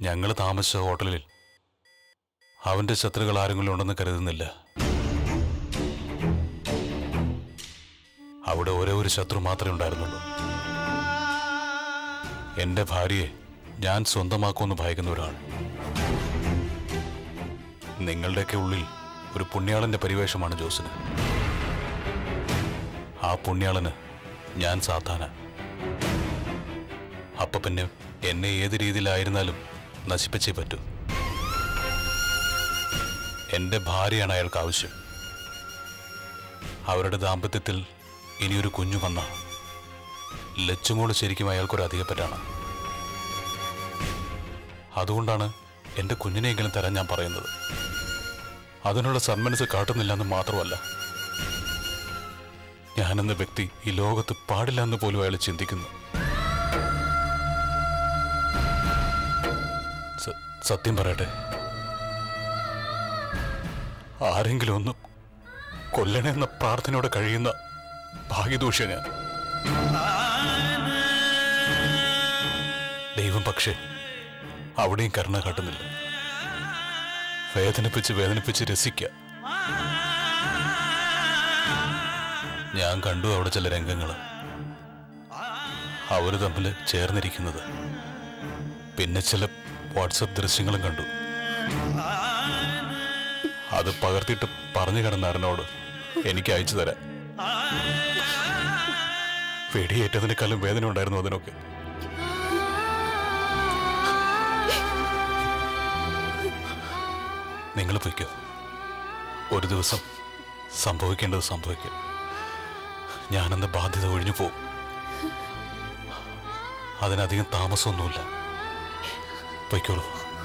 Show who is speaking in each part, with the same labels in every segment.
Speaker 1: ഞങ്ങൾ താമസിച്ച ഹോട്ടലിൽ അവന്റെ ശത്രുക്കൾ ആരെങ്കിലും ഉണ്ടെന്ന് കരുതുന്നില്ല അവിടെ ഒരേ ഒരു ശത്രു മാത്രമേ ഉണ്ടായിരുന്നുള്ളൂ എന്റെ ഭാര്യയെ ഞാൻ സ്വന്തമാക്കുമെന്ന് ഭയക്കുന്ന ഒരാൾ നിങ്ങളുടെയൊക്കെ ഉള്ളിൽ ഒരു പുണ്യാളന്റെ പരിവേഷമാണ് ജോസിന് ആ പുണ്യാളന് ഞാൻ സാധാരണ അപ്പൊ പിന്നെ എന്നെ ഏത് രീതിയിലായിരുന്നാലും നശിപ്പിച്ചേ പറ്റൂ എന്റെ ഭാര്യയാണ് അയാൾക്ക് ആവശ്യം അവരുടെ ദാമ്പത്യത്തിൽ ഇനിയൊരു കുഞ്ഞു വന്ന ലച്ചുമോള് ശരിക്കും അയാൾക്കൊരു അധികപ്പറ്റാണ് അതുകൊണ്ടാണ് എന്റെ കുഞ്ഞിനെയെങ്കിലും തരാൻ ഞാൻ പറയുന്നത് അതിനുള്ള സന്മനസ് കാട്ടുന്നില്ല എന്ന് മാത്രമല്ല ഞാനെന്ന വ്യക്തി ഈ ലോകത്ത് പാടില്ല എന്ന് പോലും അയാൾ ചിന്തിക്കുന്നു സ- സത്യം പറയട്ടെ ആരെങ്കിലും ഒന്ന് കൊല്ലണമെന്ന പ്രാർത്ഥനയോടെ കഴിയുന്ന ഭാഗ്യദോഷ ഞാൻ ദൈവം പക്ഷേ അവിടെയും കരുണ കാട്ടുന്നില്ല വേദനിപ്പിച്ച് വേദനിപ്പിച്ച് രസിക്കുക ഞാൻ കണ്ടു അവിടെ ചില രംഗങ്ങൾ അവര് തമ്മിൽ ചേർന്നിരിക്കുന്നത് പിന്നെ ചില വാട്സപ്പ് ദൃശ്യങ്ങളും കണ്ടു അത് പകർത്തിയിട്ട് പറഞ്ഞു കിടന്നാരനോട് എനിക്ക് അയച്ചു തരാൻ വെടിയേറ്റതിനേക്കാളും വേദന ഉണ്ടായിരുന്നു അതിനൊക്കെ നിങ്ങൾ പൊയ്ക്കോ ഒരു ദിവസം സംഭവിക്കേണ്ടത് സംഭവിക്കും ഞാനെന്ന ബാധ്യത ഒഴിഞ്ഞു പോകും അതിനധികം താമസമൊന്നുമില്ല പൊയ്ക്കോളൂ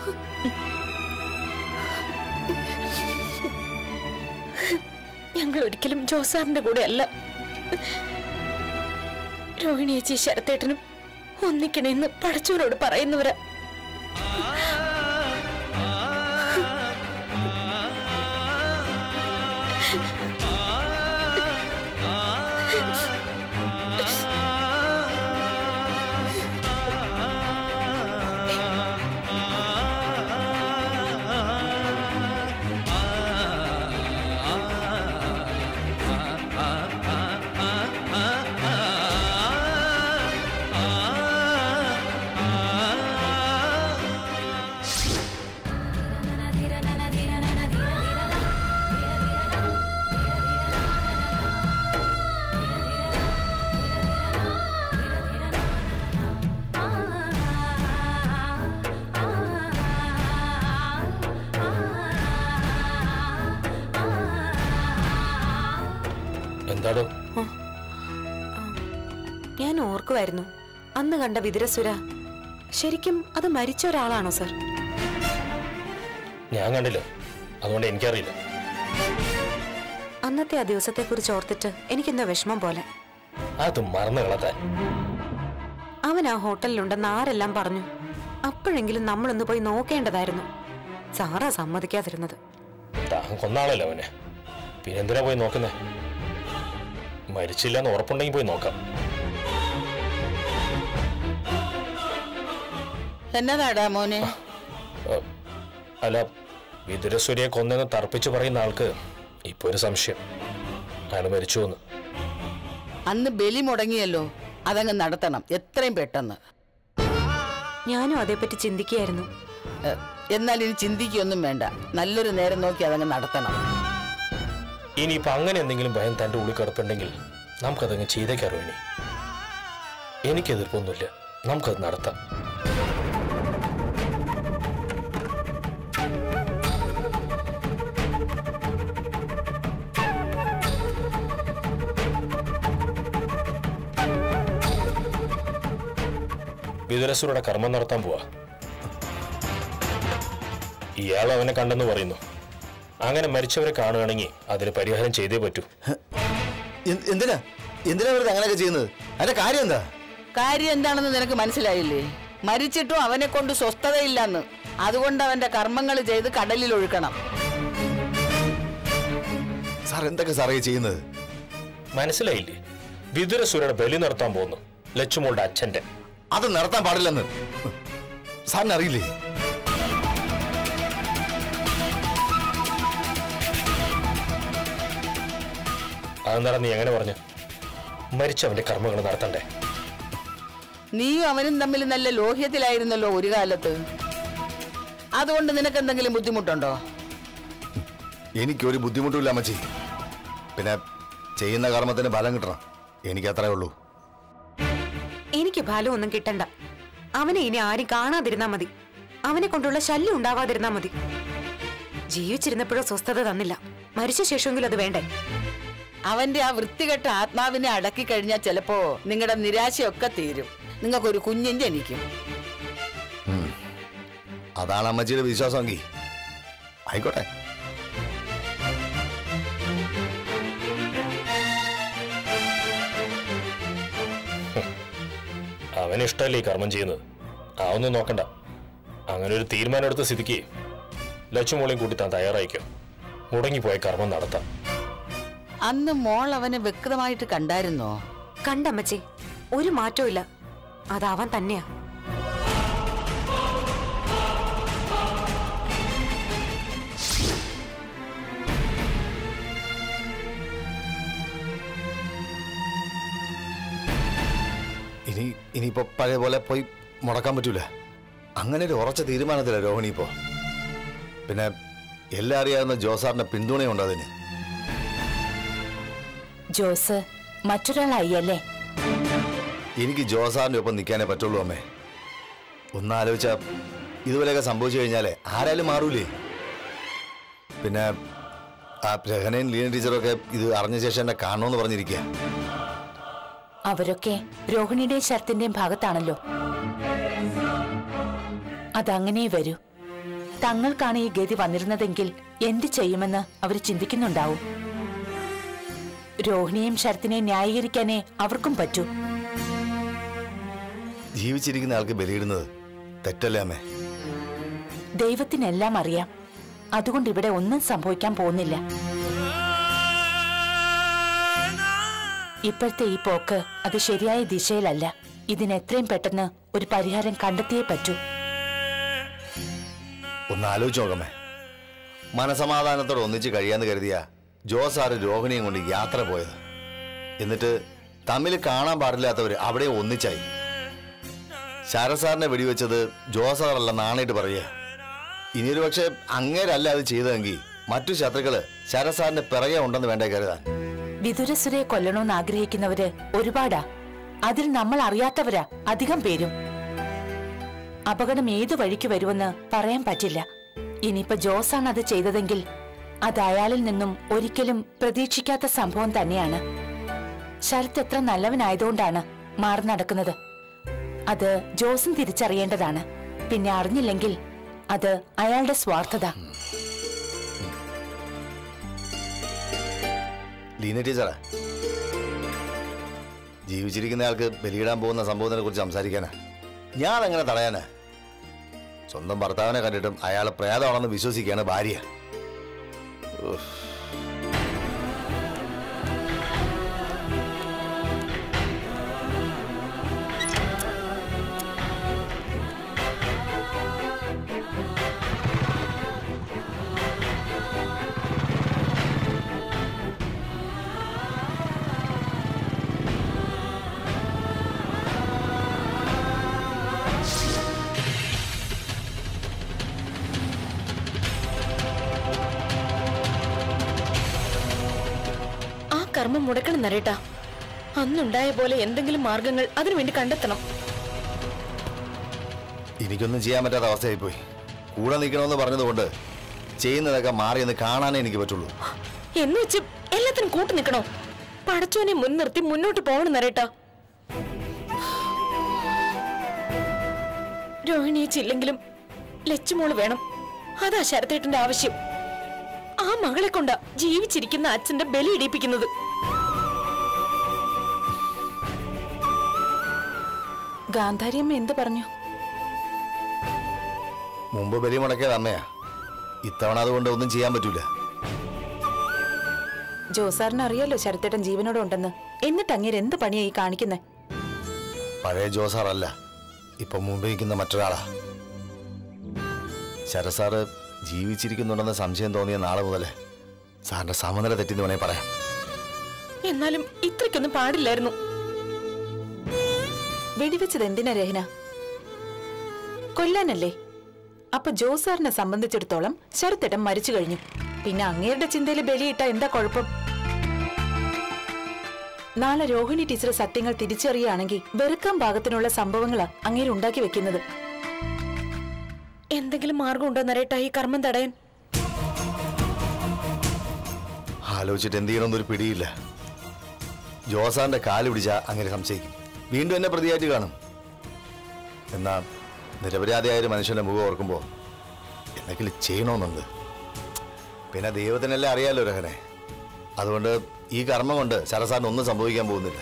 Speaker 2: ഞങ്ങൾ ഒരിക്കലും ജോസാറിന്റെ കൂടെ അല്ല രോഹിണി ചേച്ചി ശരത്തേട്ടനും ഒന്നിക്കണേന്ന് പടച്ചവരോട് പറയുന്നവരാ
Speaker 3: എന്താടോ
Speaker 4: ഞാൻ ഓർക്കുമായിരുന്നു അന്ന് കണ്ട വിതുരസുര ശരിക്കും അത് മരിച്ച ഒരാളാണോ സർ
Speaker 3: ഞാൻ കണ്ടില്ല അതുകൊണ്ട് എനിക്കറിയില്ല
Speaker 4: അന്നത്തെ ആ ദിവസത്തെക്കുറിച്ച് ഓർത്തിട്ട് എനിക്കെന്തോ വിഷമം പോലെ
Speaker 3: അത് മറന്നു കളത്താൻ
Speaker 4: അവൻ ആ ഹോട്ടലിലുണ്ടെന്ന് ആരെല്ലാം പറഞ്ഞു അപ്പോഴെങ്കിലും നമ്മളൊന്ന് പോയി നോക്കേണ്ടതായിരുന്നു സാറാ സമ്മതിക്കാതിരുന്നത്
Speaker 3: താൻ കൊന്നാളല്ലോ അവനെ പിന്നെ എന്തിനാ പോയി നോക്കുന്നേ മരിച്ചില്ല എന്ന് ഉറപ്പുണ്ടെങ്കിൽ പോയി നോക്കാം
Speaker 5: എന്നതാടാ മോനെ
Speaker 3: ഏ, അല്ല വിതുരസൂര്യെ കൊന്നെന്ന് തർപ്പിച്ച് പറയുന്ന ആൾക്ക് ഇപ്പൊ ഒരു സംശയം അയാൾ മരിച്ചു എന്ന്
Speaker 5: അന്ന് ബലി മുടങ്ങിയല്ലോ അതങ്ങ് നടത്തണം എത്രയും പെട്ടെന്ന്
Speaker 4: ഞാനും അതേപ്പറ്റി ചിന്തിക്കുകയായിരുന്നു
Speaker 5: ഏ, എന്നാൽ ഇനി ചിന്തിക്കൊന്നും വേണ്ട നല്ലൊരു നേരം നോക്കി അതങ്ങ് നടത്തണം
Speaker 3: ഇനിയിപ്പോ അങ്ങനെ എന്തെങ്കിലും ഭയം തന്റെ ഉള്ളിൽ കിടപ്പുണ്ടെങ്കിൽ നമുക്കതങ്ങ് ചെയ്തേക്കാറോ ഇനി എനിക്കെതിർപ്പൊന്നുമില്ല നമുക്കത് നടത്താം വിതുരസുരുടെ കർമ്മം നടത്താൻ പോവാ ഇയാൾ അവനെ കണ്ടെന്ന് പറയുന്നു അങ്ങനെ മരിച്ചവരെ കാണുകയാണെങ്കിൽ അതിന് പരിഹാരം ചെയ്തേ പറ്റൂ
Speaker 6: എന്ത്- എന്തിനാ എന്തിനാ വെറുതെ അങ്ങനെയൊക്കെ ചെയ്യുന്നത് അതിന്റെ കാര്യം എന്താ
Speaker 5: കാര്യം എന്താണെന്ന് നിനക്ക് മനസ്സിലായില്ലേ മരിച്ചിട്ടും അവനെ കൊണ്ട് സ്വസ്ഥതയില്ലെന്ന് അതുകൊണ്ട് അവന്റെ കർമ്മങ്ങൾ ചെയ്ത് കടലിൽ ഒഴുക്കണം
Speaker 6: സാർ എന്തൊക്കെ സാറേ ചെയ്യുന്നത്
Speaker 3: മനസ്സിലായില്ലേ വിതുരസുരയുടെ ബലി നടത്താൻ പോകുന്നു ലച്ചുമോളുടെ അച്ഛന്റെ
Speaker 6: അത് നടത്താൻ പാടില്ലെന്ന് സാറിന് അറിയില്ലേ
Speaker 3: അതെന്താ നീ എങ്ങനെ പറഞ്ഞു മരിച്ചവന്റെ കർമ്മങ്ങൾ നടത്തണ്ടേ
Speaker 5: നീയും അവനും തമ്മിൽ നല്ല ലോഹ്യത്തിലായിരുന്നല്ലോ ഒരു കാലത്ത് അതുകൊണ്ട് നിനക്ക് എന്തെങ്കിലും ബുദ്ധിമുട്ടുണ്ടോ
Speaker 6: എനിക്കൊരു ബുദ്ധിമുട്ടുമില്ല അമ്മച്ചി പിന്നെ ചെയ്യുന്ന കർമ്മത്തിന് ഫലം കിട്ടണം എനിക്ക് അത്രേ ഉള്ളൂ
Speaker 4: എനിക്ക് ഫലമൊന്നും കിട്ടണ്ട അവനെ ഇനി ആരും കാണാതിരുന്നാ മതി അവനെ കൊണ്ടുള്ള ശല്യം ഉണ്ടാവാതിരുന്നാ മതി ജീവിച്ചിരുന്നപ്പോഴോ സ്വസ്ഥത തന്നില്ല മരിച്ച ശേഷമെങ്കിലും അത് വേണ്ടേ
Speaker 5: അവന്റെ ആ വൃത്തികെട്ട ആത്മാവിനെ അടക്കി കഴിഞ്ഞാൽ ചിലപ്പോ നിങ്ങളുടെ നിരാശയൊക്കെ തീരും നിങ്ങൾക്കൊരു കുഞ്ഞും ജനിക്കും
Speaker 6: അതാണ് അമ്മച്ചിയുടെ വിശ്വാസമെങ്കിൽ ആയിക്കോട്ടെ
Speaker 3: അവന് ഇഷ്ടമല്ലേ ഈ കർമ്മം ചെയ്യുന്നത് ആ ഒന്നും നോക്കണ്ട അങ്ങനെ ഒരു തീരുമാനം എടുത്ത സ്ഥിതിക്ക് ലച്ചുമോളെയും കൂട്ടി താൻ തയ്യാറായിക്കോ മുടങ്ങിപ്പോയ കർമ്മം നടത്താം
Speaker 5: അന്ന് മോൾ അവനെ വ്യക്തമായിട്ട് കണ്ടായിരുന്നോ
Speaker 4: കണ്ടമ്മച്ചി ഒരു മാറ്റവും ഇല്ല അതാവാൻ തന്നെയാ
Speaker 6: ഇനി ഇനിയിപ്പോ പഴയ പോലെ പോയി മുടക്കാൻ പറ്റൂല അങ്ങനെ ഒരു ഉറച്ച തീരുമാനത്തില രോഹിണി ഇപ്പോ പിന്നെ എല്ലാം അറിയാവുന്ന ജോസാറിന്റെ പിന്തുണയുണ്ട് അതിന്
Speaker 2: ജോസ് മറ്റൊരാളായി അല്ലേ
Speaker 6: എനിക്ക് ജോസാറിന്റെ ഒപ്പം നിൽക്കാനേ പറ്റുള്ളൂ അമ്മേ ഒന്നാലോചിച്ച ഇതുപോലെയൊക്കെ സംഭവിച്ചു കഴിഞ്ഞാലേ ആരായാലും മാറൂലേ പിന്നെ ആ രഹനയും ലീന ടീച്ചറൊക്കെ ഇത് അറിഞ്ഞ ശേഷം എന്നെ കാണണമെന്ന് പറഞ്ഞിരിക്കുക
Speaker 2: അവരൊക്കെ രോഹിണിയുടെയും ശരത്തിന്റെയും ഭാഗത്താണല്ലോ അതങ്ങനെ വരൂ തങ്ങൾക്കാണ് ഈ ഗതി വന്നിരുന്നതെങ്കിൽ എന്ത് ചെയ്യുമെന്ന് അവർ ചിന്തിക്കുന്നുണ്ടാവും രോഹിണിയെയും ശരത്തിനെയും ന്യായീകരിക്കാനേ അവർക്കും പറ്റൂ
Speaker 6: ജീവിച്ചിരിക്കുന്ന ആൾക്ക് ബലിയിടുന്നത് തെറ്റല്ലേ അമ്മേ
Speaker 2: ദൈവത്തിനെല്ലാം അറിയാം അതുകൊണ്ട് ഇവിടെ ഒന്നും സംഭവിക്കാൻ പോകുന്നില്ല ഇപ്പോഴത്തെ ഈ പോക്ക് അത് ശരിയായ ദിശയിലല്ല ഇതിന് എത്രയും പെട്ടെന്ന് ഒരു പരിഹാരം കണ്ടെത്തിയേ പറ്റൂ
Speaker 6: ഒന്ന് ആലോചിച്ച് നോക്കമ്മേ മനസമാധാനത്തോടെ ഒന്നിച്ച് കഴിയാന്ന് കരുതിയ ജോസാറ് രോഹിണിയും കൊണ്ട് യാത്ര പോയത് എന്നിട്ട് തമ്മിൽ കാണാൻ പാടില്ലാത്തവര് അവിടെ ഒന്നിച്ചായി ശരസാറിനെ വെടിവെച്ചത് ജോസാറല്ല നാണയിട്ട് പറയുക ഇനിയൊരു പക്ഷെ അങ്ങേരല്ല അത് ചെയ്തതെങ്കിൽ മറ്റു ശത്രുക്കള് ശരസാറിന്റെ പിറകെ ഉണ്ടെന്ന് വേണ്ടേ കരുതാൻ
Speaker 2: വിതുരസുരയെ കൊല്ലണമെന്ന് ആഗ്രഹിക്കുന്നവര് ഒരുപാടാ അതിൽ നമ്മൾ അറിയാത്തവരാ അധികം പേരും അപകടം ഏതു വഴിക്ക് വരുമെന്ന് പറയാൻ പറ്റില്ല ഇനിയിപ്പോ ജോസാണ് അത് ചെയ്തതെങ്കിൽ അത് അയാളിൽ നിന്നും ഒരിക്കലും പ്രതീക്ഷിക്കാത്ത സംഭവം തന്നെയാണ് ശരത് എത്ര നല്ലവനായതുകൊണ്ടാണ് മാറി നടക്കുന്നത് അത് ജോസും തിരിച്ചറിയേണ്ടതാണ് പിന്നെ അറിഞ്ഞില്ലെങ്കിൽ അത് അയാളുടെ സ്വാർത്ഥത
Speaker 6: ലീന ടീച്ചറാ ജീവിച്ചിരിക്കുന്ന ആൾക്ക് ബലിയിടാൻ പോകുന്ന സംഭവത്തിനെ കുറിച്ച് സംസാരിക്കാനാ ഞാൻ എങ്ങനെ തടയാനാ സ്വന്തം ഭർത്താവിനെ കണ്ടിട്ടും അയാൾ പ്രേതമാണെന്ന് വിശ്വസിക്കുകയാണ് ഭാര്യ ഉഫ്.
Speaker 2: ആ കർമ്മം മുടക്കണം നരേട്ടാ അന്നുണ്ടായ പോലെ എന്തെങ്കിലും മാർഗങ്ങൾ അതിനുവേണ്ടി കണ്ടെത്തണം
Speaker 6: എനിക്കൊന്നും ചെയ്യാൻ പറ്റാത്ത അവസ്ഥയായി പോയി കൂടെ നിൽക്കണമെന്ന് പറഞ്ഞതുകൊണ്ട് ചെയ്യുന്നതൊക്കെ മാറിയെന്ന് കാണാനേ എനിക്ക് പറ്റുള്ളൂ
Speaker 2: എന്ന് വെച്ച് എല്ലാത്തിനും കൂട്ടു നിൽക്കണോ പടച്ചോനെ മുൻനിർത്തി മുന്നോട്ട് പോകണം നരേട്ടാ രോഹിണിയച്ചില്ലെങ്കിലും ലച്ചുമോള് വേണം അതാ ശരത്തേട്ടന്റെ ആവശ്യം ആ മകളെ കൊണ്ടാ ജീവിച്ചിരിക്കുന്ന അച്ഛന്റെ ബലി ഇടിയിപ്പിക്കുന്നത് ഗാന്ധാരിയമ്മ എന്ത് പറഞ്ഞു
Speaker 6: മുമ്പ് ബലി മുടക്കിയത് അമ്മയാ ഇത്തവണ അതുകൊണ്ട് ഒന്നും ചെയ്യാൻ പറ്റൂല
Speaker 2: ജോസാറിന് അറിയാലോ ശരത്തേട്ടൻ ജീവനോടെ ഉണ്ടെന്ന് എന്നിട്ട് അങ്ങേര് എന്ത് പണിയാ ഈ കാണിക്കുന്നേ
Speaker 6: പഴയ ജോസാറല്ല ഇപ്പൊ മുമ്പ് നിൽക്കുന്ന മറ്റൊരാളാ ശരസാറ് ജീവിച്ചിരിക്കുന്നുണ്ടെന്ന് സംശയം തോന്നിയ നാളെ മുതലേ സാറിന്റെ സമനില തെറ്റിന്ന് വേണേ പറയാം
Speaker 7: എന്നാലും ഇത്രയ്ക്കൊന്നും പാടില്ലായിരുന്നു
Speaker 2: വെടിവെച്ചത് എന്തിനാ രഹന കൊല്ലാനല്ലേ അപ്പൊ ജോസാറിനെ സംബന്ധിച്ചിടത്തോളം ശരത്തേട്ടൻ മരിച്ചു കഴിഞ്ഞു പിന്നെ അങ്ങേരുടെ ചിന്തയിൽ ബലിയിട്ട എന്താ കുഴപ്പം നാളെ രോഹിണി ടീച്ചർ സത്യങ്ങൾ തിരിച്ചറിയുകയാണെങ്കിൽ വെറുക്കാൻ പാകത്തിനുള്ള സംഭവങ്ങളാ അങ്ങേര് ഉണ്ടാക്കി വെക്കുന്നത്
Speaker 7: എന്തെങ്കിലും മാർഗം ഉണ്ടോ നരേട്ടാ ഈ കർമ്മം തടയാൻ
Speaker 6: ആലോചിച്ചിട്ട് എന്ത് ചെയ്യണമെന്നൊരു പിടിയില്ല ജോസാറിന്റെ കാല് പിടിച്ചാൽ അങ്ങനെ സംശയിക്കും വീണ്ടും എന്നെ പ്രതിയായിട്ട് കാണും എന്നാ നിരപരാധിയായ ഒരു മനുഷ്യന്റെ മുഖം ഓർക്കുമ്പോൾ എന്തെങ്കിലും ചെയ്യണമെന്നുണ്ട് പിന്നെ ദൈവത്തിനെല്ലാം അറിയാലോ രഹനെ അതുകൊണ്ട് ഈ കർമ്മം കൊണ്ട് ശരസാറിന് ഒന്നും സംഭവിക്കാൻ പോകുന്നില്ല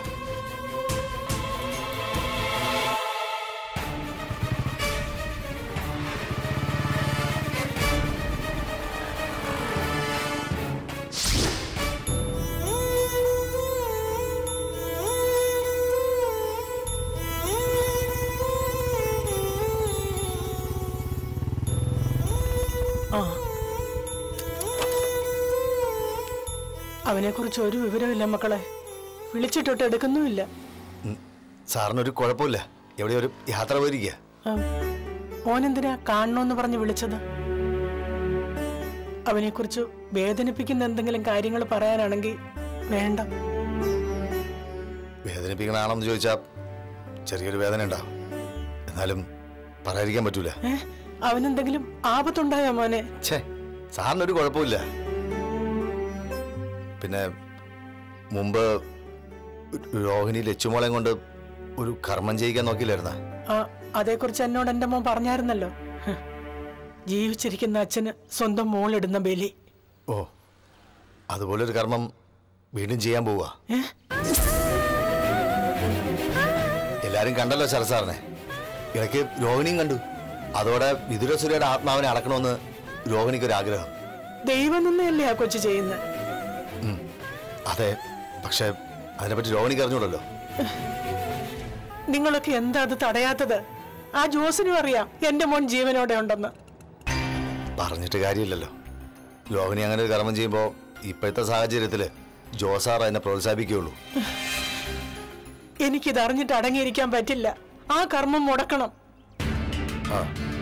Speaker 8: അവനെ കുറിച്ച് ഒരു വിവരമില്ല മക്കളെ വിളിച്ചിട്ടൊട്ട് എടുക്കുന്നുമില്ല
Speaker 6: ഉം. സാറിനൊരു കുഴപ്പമില്ല എവിടെ ഒരു യാത്ര പോയിരിക്കുക
Speaker 8: ആ, മോനെന്തിനാ കാണണമെന്ന് പറഞ്ഞ് വിളിച്ചത് അവനെക്കുറിച്ച് വേദനിപ്പിക്കുന്ന എന്തെങ്കിലും കാര്യങ്ങൾ പറയാനാണെങ്കിൽ വേണ്ട
Speaker 6: വേദനിപ്പിക്കണാണെന്ന് ചോദിച്ചാൽ ചെറിയൊരു വേദന ഉണ്ടാവും എന്നാലും പറയാതിരിക്കാൻ പറ്റൂല
Speaker 8: ഏ അവനെന്തെങ്കിലും ആപത്തുണ്ടായോ മോനെ
Speaker 6: ഛേ സാറിനൊരു കുഴപ്പമില്ല പിന്നെ മുമ്പ് രോഹിണി ലച്ചുമോളെയും കൊണ്ട് ഒരു കർമ്മം ചെയ്യിക്കാൻ നോക്കിയില്ലായിരുന്ന
Speaker 8: ആ അതേക്കുറിച്ച് എന്നോട് എൻ്റെ മോൻ പറഞ്ഞായിരുന്നല്ലോ ഹ്. ജീവിച്ചിരിക്കുന്ന അച്ഛന് സ്വന്തം മോളിടുന്ന ബലി
Speaker 6: ഓ അതുപോലൊരു കർമ്മം വീണ്ടും ചെയ്യാൻ പോവുക
Speaker 8: ഏ
Speaker 6: എല്ലാരും കണ്ടല്ലോ ശരസാറിനെ ഇടയ്ക്ക് രോഹിണിയും കണ്ടു അതോടെ വിദുരസുരയുടെ ആത്മാവിനെ അടക്കണമെന്ന് രോഹിണിക്കൊരു ആഗ്രഹം
Speaker 8: ദൈവം നിന്നല്ലേ ആ കൊച്ചു ചെയ്യുന്നത്
Speaker 6: ഉം. അതെ പക്ഷെ അതിനെപ്പറ്റി രോഹിണിക്ക് അറിഞ്ഞൂടല്ലോ
Speaker 8: നിങ്ങളൊക്കെ എന്താ അത് തടയാത്തത് ആ ജോസിനും അറിയാം എന്റെ മോൻ ജീവനോടെ ഉണ്ടെന്ന്
Speaker 6: പറഞ്ഞിട്ട് കാര്യമില്ലല്ലോ രോഹിണി അങ്ങനെ ഒരു കർമ്മം ചെയ്യുമ്പോൾ ഇപ്പോഴത്തെ സാഹചര്യത്തിൽ ജോസാർ അതിനെ പ്രോത്സാഹിപ്പിക്കുകയുള്ളൂ
Speaker 8: എനിക്കിത് അറിഞ്ഞിട്ട് അടങ്ങിയിരിക്കാൻ പറ്റില്ല ആ കർമ്മം മുടക്കണം
Speaker 6: ആ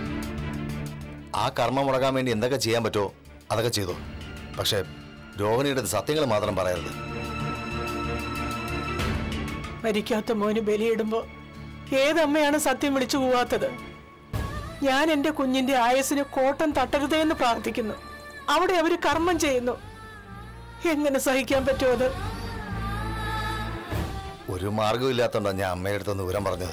Speaker 6: ആ കർമ്മം മുടക്കാൻ വേണ്ടി എന്തൊക്കെ ചെയ്യാൻ പറ്റുമോ അതൊക്കെ ചെയ്തു പക്ഷേ രോഹിണിയുടെ സത്യങ്ങൾ മാത്രം പറയരുത്
Speaker 8: മരിക്കാത്ത മോന് ബലിയിടുമ്പോ ഏതമ്മയാണ് സത്യം വിളിച്ചു പോവാത്തത് ഞാൻ എന്റെ കുഞ്ഞിന്റെ ആയസിന് കോട്ടം തട്ടരുതേ എന്ന് പ്രാർത്ഥിക്കുന്നു അവിടെ അവര് കർമ്മം ചെയ്യുന്നു എങ്ങനെ സഹിക്കാൻ പറ്റുമോ അത്
Speaker 6: ഒരു മാർഗവും ഇല്ലാത്തതുകൊണ്ടാണ് ഞാൻ അമ്മയുടെ അടുത്തൊന്ന് വിവരം പറഞ്ഞത്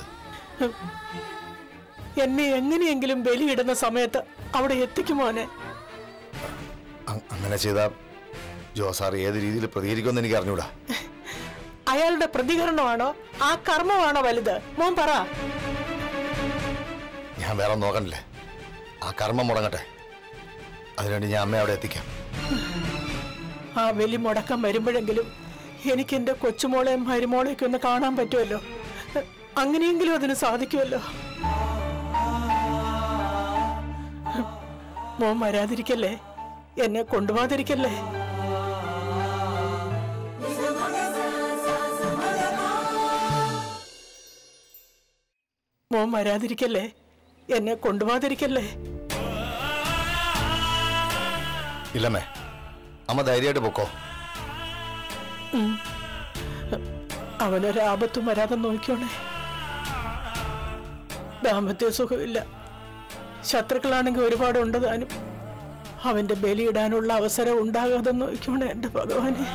Speaker 8: എന്നെ എങ്ങനെയെങ്കിലും ബലിയിടുന്ന സമയത്ത് അവിടെ എത്തിക്കുമോനെ
Speaker 6: അ- അങ്ങനെ ചെയ്താൽ ജോസാർ ഏത് രീതിയിൽ പ്രതികരിക്കുമെന്ന് എനിക്ക് അറിഞ്ഞൂടാ
Speaker 8: അയാളുടെ പ്രതികരണമാണോ ആ കർമ്മമാണോ വലുത് മോൻ പറ
Speaker 6: ഞാൻ വേറെ ഒന്നും നോക്കണില്ലേ ആ കർമ്മം മുടങ്ങട്ടെ അതിനുവേണ്ടി ഞാൻ അമ്മയെ അവിടെ എത്തിക്കാം
Speaker 8: ആ ബലി മുടക്കം വരുമ്പോഴെങ്കിലും എനിക്ക് എന്റെ കൊച്ചുമോളെയും മരുമോളെയൊക്കെ ഒന്ന് കാണാൻ പറ്റുമല്ലോ അങ്ങനെയെങ്കിലും അതിന് സാധിക്കുമല്ലോ മോൻ വരാതിരിക്കല്ലേ എന്നെ കൊണ്ടുപോകാതിരിക്കല്ലേ മോൻ വരാതിരിക്കല്ലേ എന്നെ കൊണ്ടുപോകാതിരിക്കല്ലേ
Speaker 6: ഇല്ലമ്മേ അമ്മ ധൈര്യമായിട്ട് പൊക്കോ
Speaker 8: അവനൊരാപത്തും വരാതെ നോക്കിയോണേ ദാമ്പത്യ സുഖമില്ല ശത്രുക്കളാണെങ്കിൽ ഒരുപാടുണ്ട് താനും അവന്റെ ബലിയിടാനുള്ള അവസരം ഉണ്ടാകാതെ നോക്കിയോണേ എന്റെ ഭഗവാനെ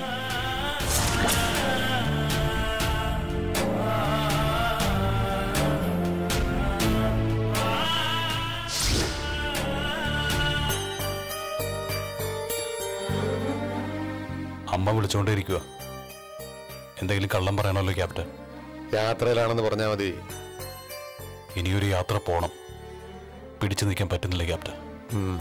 Speaker 1: അമ്മ വിളിച്ചുകൊണ്ടേയിരിക്കുക എന്തെങ്കിലും കള്ളം പറയണമല്ലോ ക്യാപ്റ്റൻ
Speaker 9: യാത്രയിലാണെന്ന് പറഞ്ഞാൽ മതി
Speaker 1: ഇനിയൊരു യാത്ര പോണം പിടിച്ചു നിൽക്കാൻ പറ്റുന്നില്ല ക്യാപ്റ്റൻ
Speaker 9: ഉം.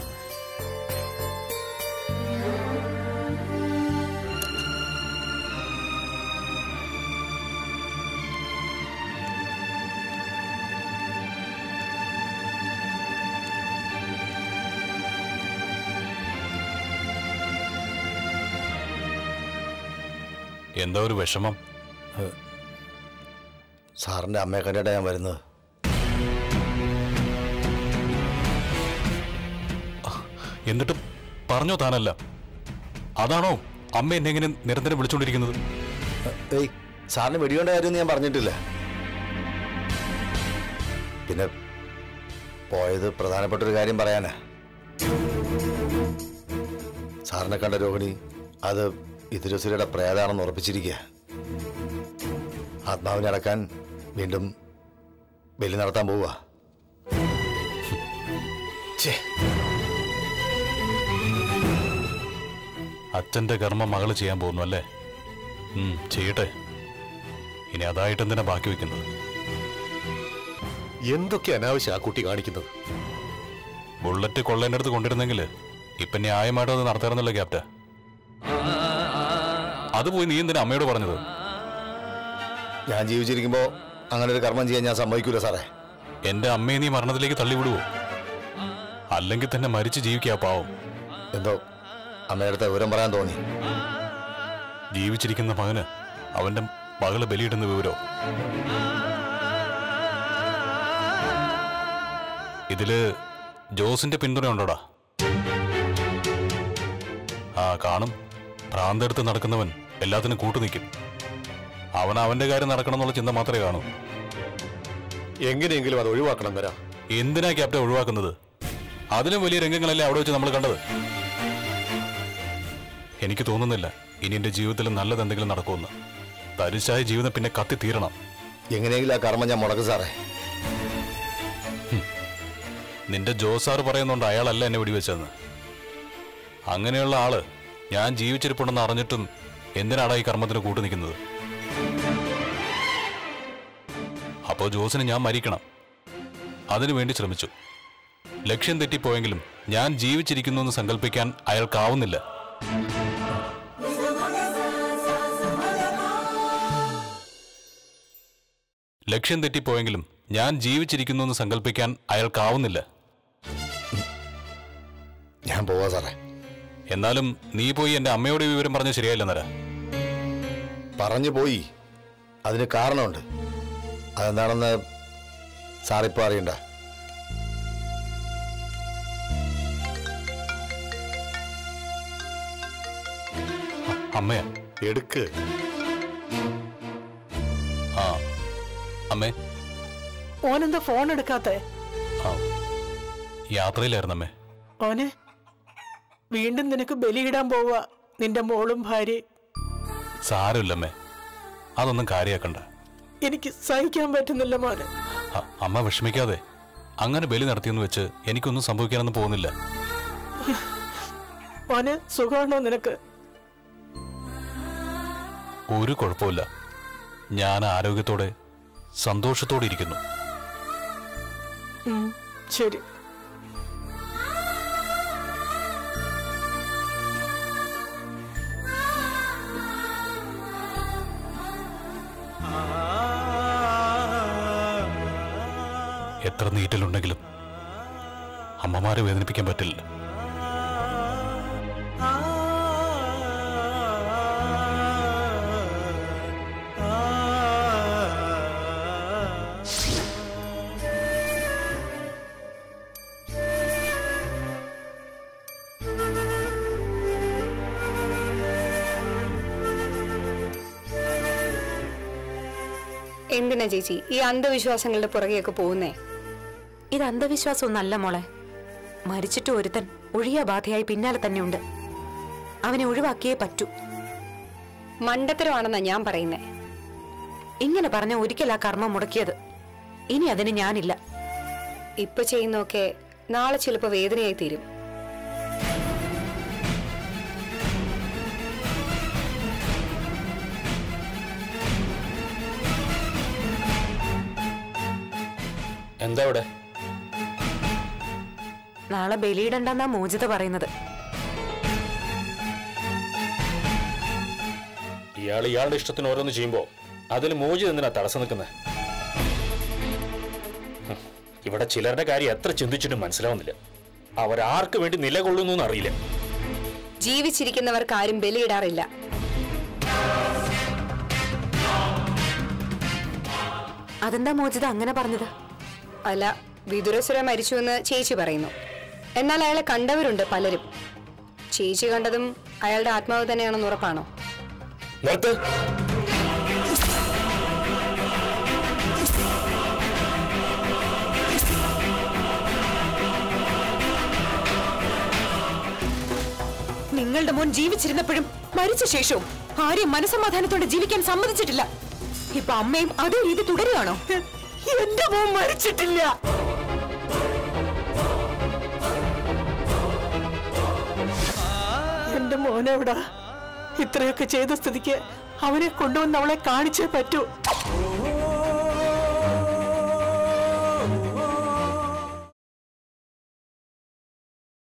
Speaker 1: എന്താ ഒരു വിഷമം
Speaker 6: സാറിൻ്റെ അമ്മയെ കണ്ടിട്ടാണ് ഞാൻ വരുന്നത്
Speaker 1: എന്നിട്ടും പറഞ്ഞോ താനല്ല അതാണോ അമ്മ എന്നെ ഇങ്ങനെ നിരന്തരം വിളിച്ചുകൊണ്ടിരിക്കുന്നത്
Speaker 6: ഏയ് സാറിന് വെടിയേണ്ട കാര്യമൊന്നും ഞാൻ പറഞ്ഞിട്ടില്ല പിന്നെ പോയത് പ്രധാനപ്പെട്ട ഒരു കാര്യം പറയാനാ സാറിനെ കണ്ട രോഹിണി അത് ഇതിരുസുരയുടെ പ്രേതാണെന്ന് ഉറപ്പിച്ചിരിക്കുക ആത്മാവിനെ അടക്കാൻ വീണ്ടും ബലി നടത്താൻ പോവുക ഛേ
Speaker 1: അച്ഛന്റെ കർമ്മം മകള് ചെയ്യാൻ പോകുന്നു അല്ലേ ഉം, ചെയ്യട്ടെ ഇനി അതായിട്ട് എന്തിനാ ബാക്കി വെക്കുന്നത്
Speaker 9: എന്തൊക്കെ അനാവശ്യ ആ കുട്ടി കാണിക്കുന്നത്
Speaker 1: ബുള്ളറ്റ് കൊള്ളേൻ്റെ അടുത്ത് കൊണ്ടിരുന്നെങ്കിൽ ഇപ്പൊ ന്യായമായിട്ട് അത് നടത്താറുന്നല്ലോ ക്യാപ്റ്റ അത് പോയി നീ എന്തിനാ അമ്മയോട് പറഞ്ഞത്
Speaker 6: ഞാൻ ജീവിച്ചിരിക്കുമ്പോൾ അങ്ങനെ ഒരു കർമ്മം ചെയ്യാൻ ഞാൻ സമ്മതിക്കൂല സാറേ
Speaker 1: എന്റെ അമ്മയെ നീ മരണത്തിലേക്ക് തള്ളിവിടുവോ അല്ലെങ്കിൽ തന്നെ മരിച്ച് ജീവിക്കാ പാവം
Speaker 6: എന്തോ അമ്മയുടെ അടുത്ത് വിവരം പറയാൻ തോന്നി
Speaker 1: ജീവിച്ചിരിക്കുന്ന മകന് അവന്റെ മകള് ബലിയിടുന്ന വിവരോ ഇതില് ജോസിന്റെ പിന്തുണ ഉണ്ടോടാ ആ കാണും ഭ്രാന്തെടുത്ത് നടക്കുന്നവൻ എല്ലാത്തിനും കൂട്ടു നിൽക്കും അവൻ അവന്റെ കാര്യം നടക്കണം എന്നുള്ള ചിന്ത മാത്രമേ കാണൂ
Speaker 9: എങ്ങനെയെങ്കിലും അത് ഒഴിവാക്കണം വരാ
Speaker 1: എന്തിനാ ക്യാപ്റ്റൻ ഒഴിവാക്കുന്നത് അതിലും വലിയ രംഗങ്ങളല്ലേ അവിടെ വെച്ച് നമ്മൾ കണ്ടത് എനിക്ക് തോന്നുന്നില്ല ഇനി എന്റെ ജീവിതത്തിൽ നല്ലത് എന്തെങ്കിലും നടക്കുമെന്ന് തരിശായ ജീവിതം പിന്നെ കത്തി തീരണം
Speaker 6: എങ്ങനെയെങ്കിലും ആ കർമ്മം ഞാൻ മുടക്കും സാറേ
Speaker 1: നിന്റെ ജോസാർ പറയുന്നുണ്ട് അയാളല്ല എന്നെ വെടിവെച്ചതെന്ന് അങ്ങനെയുള്ള ആള് ഞാൻ ജീവിച്ചിരിപ്പുണ്ടെന്ന് അറിഞ്ഞിട്ടും എന്തിനാടാ ഈ കർമ്മത്തിന് കൂട്ടു നിൽക്കുന്നത് അപ്പോ ജോസിന് ഞാൻ മരിക്കണം അതിനു വേണ്ടി ശ്രമിച്ചു ലക്ഷ്യം തെറ്റിപ്പോയെങ്കിലും ഞാൻ ജീവിച്ചിരിക്കുന്നു എന്ന് സങ്കല്പിക്കാൻ അയാൾക്കാവുന്നില്ല ലക്ഷ്യം തെറ്റിപ്പോയെങ്കിലും ഞാൻ ജീവിച്ചിരിക്കുന്നു എന്ന് സങ്കല്പിക്കാൻ അയാൾക്കാവുന്നില്ല
Speaker 6: ഞാൻ പോവാ സാറേ
Speaker 1: എന്നാലും നീ പോയി എന്റെ അമ്മയോട് ഈ വിവരം പറഞ്ഞ ശരിയായില്ല നര
Speaker 6: പറഞ്ഞു പോയി അതിന് കാരണമുണ്ട് അതെന്താണെന്ന് സാറിപ്പോൾ അറിയണ്ട
Speaker 1: അമ്മയാ
Speaker 9: എടുക്ക്
Speaker 1: ആ അമ്മേ
Speaker 8: ഓനെന്താ ഫോൺ എടുക്കാത്തെ
Speaker 1: ആ യാത്രയിലായിരുന്നു അമ്മേ
Speaker 8: ഓനെ വീണ്ടും നിനക്ക് ബലിയിടാൻ പോവുക നിന്റെ മോളും ഭാര്യയും
Speaker 1: സാരമില്ല അമ്മേ അതൊന്നും കാര്യാക്കണ്ട
Speaker 8: എനിക്ക് സഹിക്കാൻ പറ്റുന്നില്ല മോനെ
Speaker 1: അ- അമ്മ വിഷമിക്കാതെ അങ്ങനെ ബലി നടത്തിയെന്ന് വെച്ച് എനിക്കൊന്നും സംഭവിക്കാനൊന്നും പോകുന്നില്ല
Speaker 8: മോനെ സുഖമാണോ നിനക്ക്
Speaker 1: ഒരു കുഴപ്പമില്ല ഞാൻ ആരോഗ്യത്തോടെ സന്തോഷത്തോടെ ഇരിക്കുന്നു
Speaker 8: ഉം, ശരി
Speaker 1: എത്ര നീറ്റലുണ്ടെങ്കിലും അമ്മമാരെ വേദനിപ്പിക്കാൻ പറ്റില്ല
Speaker 4: എന്തിനാ ചേച്ചി ഈ അന്ധവിശ്വാസങ്ങളുടെ പുറകെയൊക്കെ പോകുന്നേ ഇത് അന്ധവിശ്വാസം ഒന്നല്ല മോളെ മരിച്ചിട്ട് ഒരുത്തൻ ഒഴിയാ ബാധയായി പിന്നാലെ തന്നെയുണ്ട് അവനെ ഒഴിവാക്കിയേ പറ്റൂ മണ്ടത്തരമാണെന്നാ ഞാൻ പറയുന്നേ ഇങ്ങനെ പറഞ്ഞ ഒരിക്കൽ ആ കർമ്മം മുടക്കിയത് ഇനി അതിന് ഞാനില്ല ഇപ്പൊ ചെയ്യുന്നൊക്കെ നാളെ ചിലപ്പോ വേദനയായി തീരും
Speaker 3: എന്താ ഇവിടെ
Speaker 4: നാളെ ബലിയിടണ്ടെന്നാ മോചിത പറയുന്നത്
Speaker 3: ഇയാൾ ഇയാളുടെ ഇഷ്ടത്തിന് ഓരോന്ന് ചെയ്യുമ്പോ അതിൽ മോചി എന്തിനാ തടസ്സം നിൽക്കുന്നത് ഇവിടെ ചിലരുടെ കാര്യം എത്ര ചിന്തിച്ചിട്ടും മനസ്സിലാവുന്നില്ല അവരാർക്ക് വേണ്ടി നിലകൊള്ളുന്നു എന്നറിയില്ല
Speaker 4: ജീവിച്ചിരിക്കുന്നവർക്ക് ആരും ബലിയിടാറില്ല അതെന്താ മോചിത അങ്ങനെ പറഞ്ഞത്
Speaker 10: അല്ല വിദുരസുര മരിച്ചുവെന്ന് ചേച്ചി പറയുന്നു എന്നാൽ അയാളെ കണ്ടവരുണ്ട് പലരും ചേച്ചി കണ്ടതും അയാളുടെ ആത്മാവ് തന്നെയാണെന്ന് ഉറപ്പാണോ
Speaker 3: നിർത്ത്
Speaker 4: നിങ്ങളുടെ മോൻ ജീവിച്ചിരുന്നപ്പോഴും മരിച്ച ശേഷവും ആരെയും മനസമാധാനത്തോടെ ജീവിക്കാൻ സമ്മതിച്ചിട്ടില്ല ഇപ്പൊ അമ്മയും അതേ രീതി തുടരുകയാണോ
Speaker 8: എന്റെ മോൻ മരിച്ചിട്ടില്ല എന്റെ മോനെവിടാ ഇത്രയൊക്കെ ചെയ്ത സ്ഥിതിക്ക് അവനെ കൊണ്ടുവന്ന് അവളെ കാണിച്ചേ പറ്റൂ